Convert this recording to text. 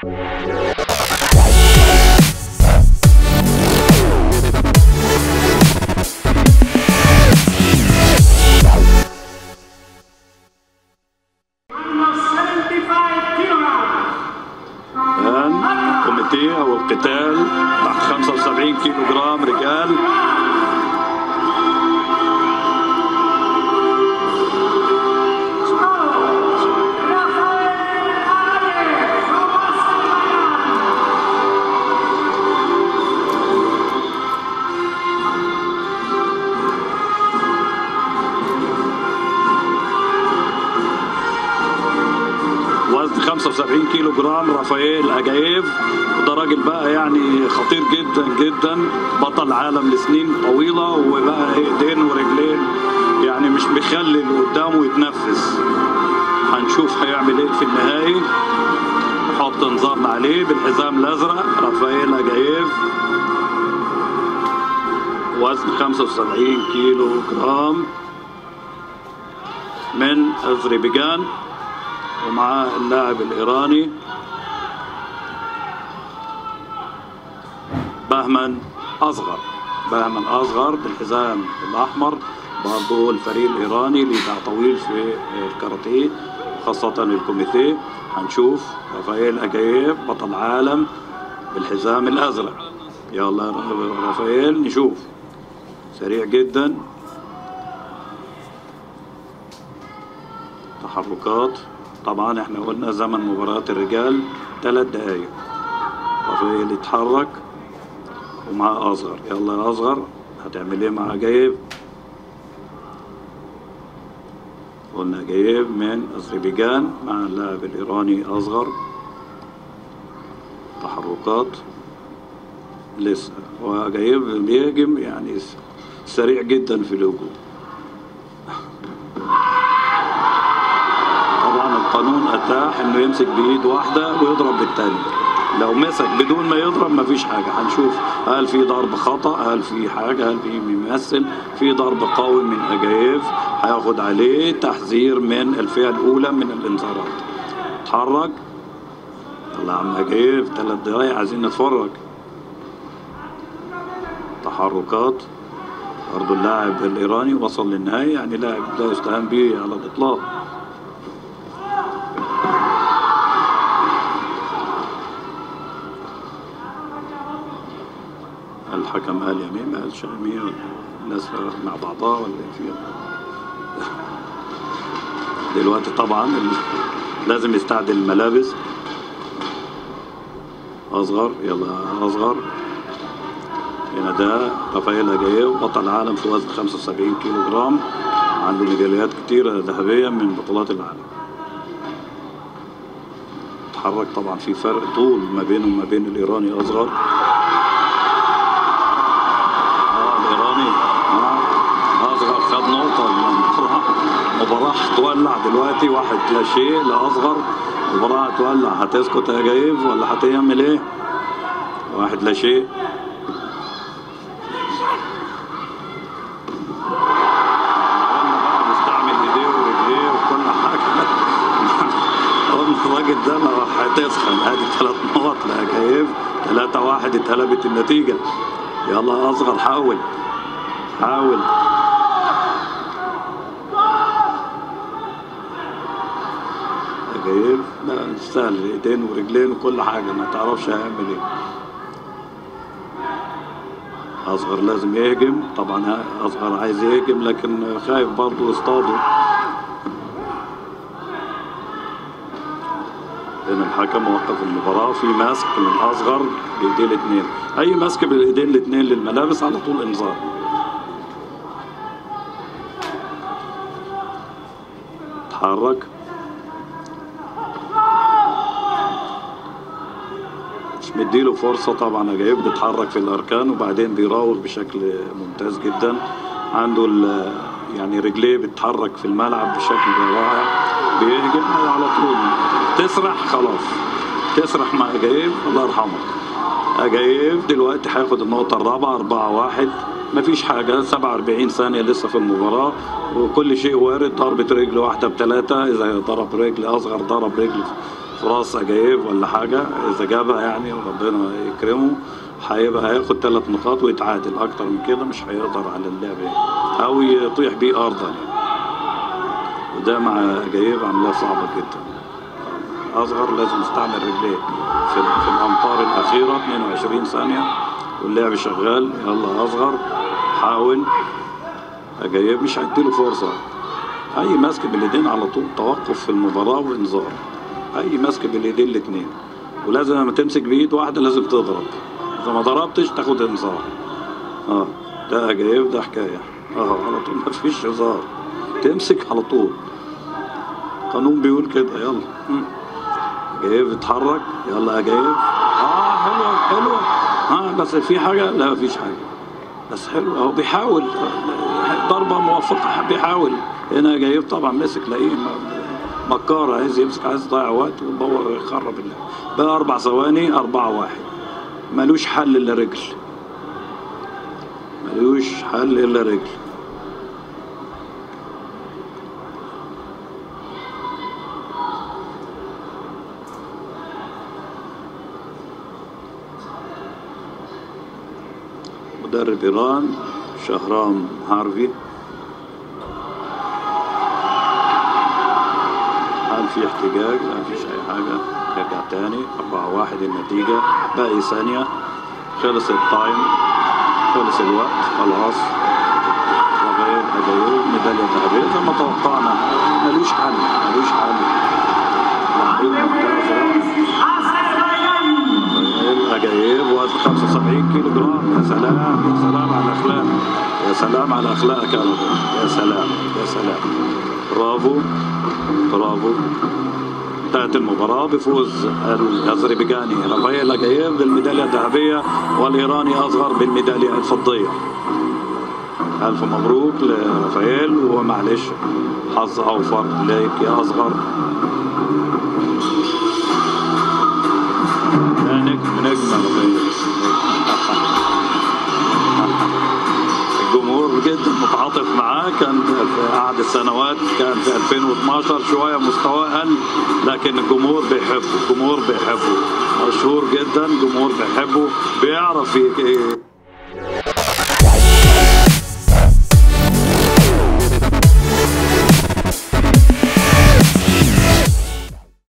الآن كوميتيه أو القتال تحت 75 كيلو جرام رجال وزن 75 كيلو جرام رافائيل اجايف وده راجل بقى يعني خطير جدا جدا بطل عالم لسنين طويله وبقى ايدين ورجلين يعني مش مخلي اللي قدامه يتنفس هنشوف هيعمل ايه في النهائي نحط نظام عليه بالحزام الازرق رافائيل اجايف وزن 75 كيلو جرام من اذربيجان ومعاه اللاعب الإيراني بهمن أصغر بهمن أصغر بالحزام الأحمر برضه الفريق الإيراني اللي باع طويل في الكاراتيه خاصة الكوميتيه هنشوف رافائيل أجايب بطل عالم بالحزام الأزرق يلا رافائيل نشوف سريع جدا تحركات طبعا احنا قلنا زمن مباراة الرجال ثلاث دقايق رافائيل يتحرك ومعاه أصغر يلا يا أصغر هتعمل ايه مع جايب قلنا جايب من أذربيجان مع اللاعب الإيراني أصغر تحركات لسه وجايب بيهجم يعني سريع جدا في الهجوم طبعا القانون اتاح انه يمسك بايد واحده ويضرب بالتانية لو مسك بدون ما يضرب مفيش حاجه هنشوف هل في ضرب خطا هل في حاجه هل في بيمثل في ضرب قوي من اجايف هياخد عليه تحذير من الفئه الاولى من الانذارات اتحرك يلا يا عم اجايف ثلاث دقايق عايزين نتفرج تحركات برضه اللاعب الايراني وصل للنهايه يعني لاعب لا يستهان به على الاطلاق الحكم قال يمين ما قالش يمين ولا الناس مع بعضها ولا إيه فيها دلوقتي طبعا ال- لازم يستعدل الملابس اصغر يلا اصغر هنا ده رافائيل اجايو بطل عالم في وزن 75 كيلو جرام عنده ميداليات كتيرة ذهبية من بطولات العالم اتحرك طبعا في فرق طول ما بينه وما بين الايراني اصغر اه الايراني اه اصغر خد نقطة المباراة مباراة هتولع دلوقتي واحد لا شيء لاصغر مباراة هتولع هتسكت يا جايب ولا هتعمل ايه؟ واحد لا شيء قلنا بقى بيستعمل ايديه ورجليه وكل حاجة قلنا الراجل ده ما راح هتسخن ادي ثلاث نقط لا جايب ثلاثة واحد اتقلبت النتيجة يلا يا اصغر حاول حاول جايب لا سهل ايدين ورجلين وكل حاجة ما تعرفش هيعمل ايه اصغر لازم يهجم طبعا اصغر عايز يهجم لكن خايف برضه يصطاده لان الحكم وقف المباراه في ماسك من اصغر بايديه الاثنين اي ماسك بالايدين الاثنين للملابس على طول انذار اتحرك مش مديله فرصة طبعا جايب بيتحرك في الأركان وبعدين بيراوغ بشكل ممتاز جدا عنده ال- يعني رجليه بتتحرك في الملعب بشكل رائع بيهجم على طول تسرح خلاص تسرح مع جايب الله يرحمك أجايب دلوقتي هياخد النقطة الرابعة أربعة واحد مفيش حاجة 47 ثانية لسه في المباراة وكل شيء وارد ضربة رجل واحدة بثلاثة إذا ضرب رجل أصغر ضرب رجل فرص اجايب ولا حاجه اذا جابها يعني وربنا يكرمه هيبقى هياخد ثلاث نقاط ويتعادل اكتر من كده مش هيقدر على اللعب يعني. او يطيح بيه ارضا يعني وده مع اجايب عمليه صعبه جدا اصغر لازم يستعمل رجليه في, في الامتار الاخيره 22 ثانيه واللعب شغال يلا اصغر حاول اجايب مش هيديله فرصه اي ماسك بالايدين على طول توقف في المباراه وانذار اي ماسك بالايدين الاثنين ولازم لما تمسك بايد واحده لازم تضرب اذا ما ضربتش تاخد انذار اه ده جايب ده حكايه اه على طول ما فيش هزار تمسك على طول قانون بيقول كده يلا مم. جايب اتحرك يلا يا جايب اه حلوه حلوه اه بس في حاجه لا مفيش حاجه بس حلو هو بيحاول ضربه موفقه بيحاول هنا جايب طبعا مسك لاقيه مكار عايز يمسك عايز يضيع وقت ويبور يخرب اللعب بقى اربع ثواني اربعة واحد ملوش حل الا رجل ملوش حل الا رجل مدرب ايران شهرام هارفي هل في احتجاج لا فيش اي حاجه نرجع تاني أربعة واحد النتيجة باقي ثانية خلص التايم خلص الوقت خلاص رافائيل أجايو ميدالية ذهبية زي ما توقعنا ملوش حل ملوش حل لعيب ممتاز رافائيل أجايب وزن 75 كيلو جرام يا سلام يا سلام على الأخلاق يا سلام على أخلاقك يا رب يا سلام يا سلام برافو برافو انتهت المباراة بفوز الأذربيجاني رافائيل أجايب بالميدالية الذهبية والإيراني أصغر بالميدالية الفضية ألف مبروك لرافائيل ومعلش حظ أوفر ليك يا أصغر يا نجم نجم رافائيل الجمهور جدا متعاطف معاه كان في أحد السنوات كان في 2012 شوية مستواه قل لكن الجمهور بيحبه الجمهور بيحبه مشهور جدا جمهور بيحبه بيعرف ي-